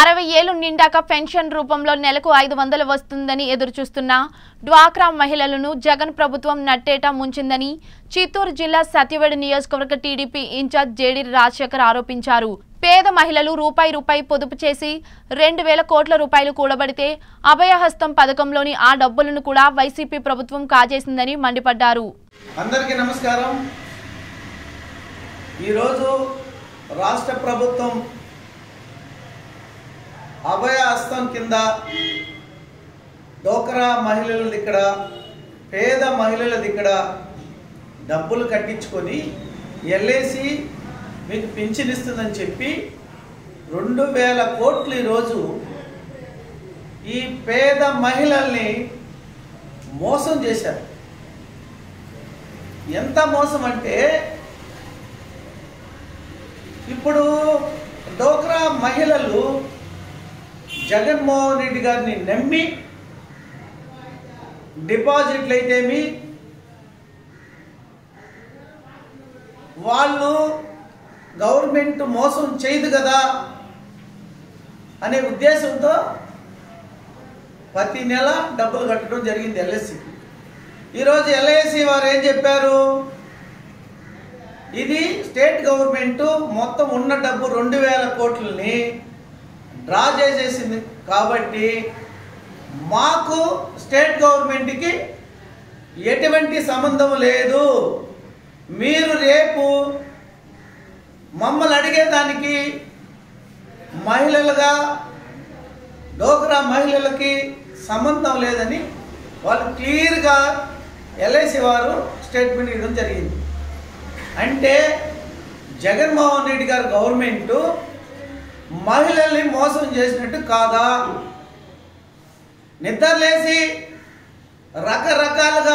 అరవై ఏళ్లు నిండాక పెన్షన్ రూపంలో నెలకు ఐదు వందలు వస్తుందని ఎదురుచూస్తున్న డ్వాక్రా మహిళలను జగన్ ప్రభుత్వం నట్టేట ముంచిందని చిత్తూరు జిల్లా సత్యవేడు నియోజకవర్గ టీడీపీ ఇన్ఛార్జ్ జేడీ రాజశేఖర్ ఆరోపించారు పేద మహిళలు రూపాయి రూపాయి పొదుపు చేసి రెండు వేల కోట్ల రూపాయలు కూడబడితే అభయహస్తం పథకంలోని ఆ డబ్బులను కూడా వైసీపీ ప్రభుత్వం కాజేసిందని మండిపడ్డారు అందరికీ నమస్కారం ఈరోజు రాష్ట్ర ప్రభుత్వం అభయ హస్తం కింద డోకరా మహిళలది ఇక్కడ పేద మహిళలది ఇక్కడ డబ్బులు కట్టించుకొని ఎల్ఐసి మీకు పింఛన్ ఇస్తుందని చెప్పి రెండు వేల కోట్లు ఈరోజు ఈ పేద మహిళల్ని మోసం చేశారు ఎంత మోసం అంటే ఇప్పుడు డోక్రా మహిళలు జగన్మోహన్ రెడ్డి గారిని నమ్మి డిపాజిట్లు అయితేమి వాళ్ళు గవర్నమెంట్ మోసం చేయదు కదా అనే ఉద్దేశంతో ప్రతి నెల డబ్బులు కట్టడం జరిగింది ఎల్ఐసికి ఈరోజు ఎల్ఐసి వారు ఏం చెప్పారు ఇది స్టేట్ గవర్నమెంట్ మొత్తం ఉన్న డబ్బు రెండు వేల కోట్లని డ్రా చేసేసింది కాబట్టి మాకు స్టేట్ గవర్నమెంట్కి ఎటువంటి సంబంధం లేదు మీరు రేపు మమ్మల్ని అడిగేదానికి మహిళలుగా డోక్రా మహిళలకి సంబంధం లేదని వాళ్ళు క్లియర్గా ఎల్ఐసి వారు స్టేట్మెంట్ ఇవ్వడం జరిగింది అంటే జగన్మోహన్ రెడ్డి గారి గవర్నమెంట్ మహిళల్ని మోసం చేసినట్టు కాదా నిద్రలేసి రకరకాలుగా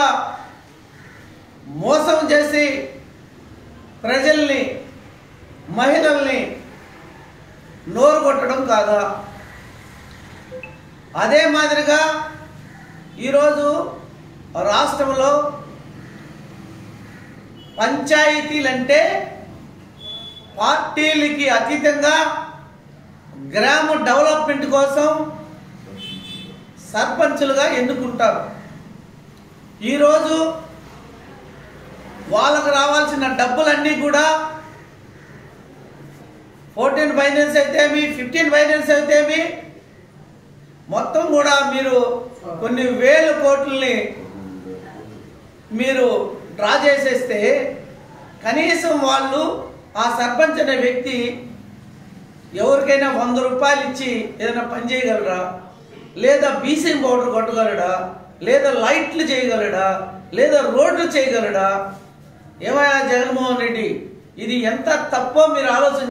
మోసం చేసి ప్రజల్ని మహిళల్ని నోరు కొట్టడం కాదా అదే మాదిరిగా ఈరోజు రాష్ట్రంలో పంచాయతీలంటే పార్టీలకి అతీతంగా గ్రామ డెవలప్మెంట్ కోసం సర్పంచులుగా ఎన్నుకుంటారు ఈరోజు వాళ్ళకు రావాల్సిన డబ్బులన్నీ కూడా ఫోర్టీన్ ఫైనాన్స్ అయితేమి ఫిఫ్టీన్ ఫైనాన్స్ అయితేమి మొత్తం కూడా మీరు కొన్ని వేల కోట్లని మీరు డ్రా చేసేస్తే కనీసం వాళ్ళు ఆ సర్పంచ్ అనే వ్యక్తి ఎవరికైనా వంద రూపాయలు ఇచ్చి ఏదైనా పని చేయగలరా లేదా బీసీ పౌడర్ కొట్టగలడా లేదా లైట్లు చేయగలడా లేదా రోడ్లు చేయగలడా ఏమయ్యా జగన్మోహన్ రెడ్డి ఇది ఎంత తప్పో మీరు ఆలోచన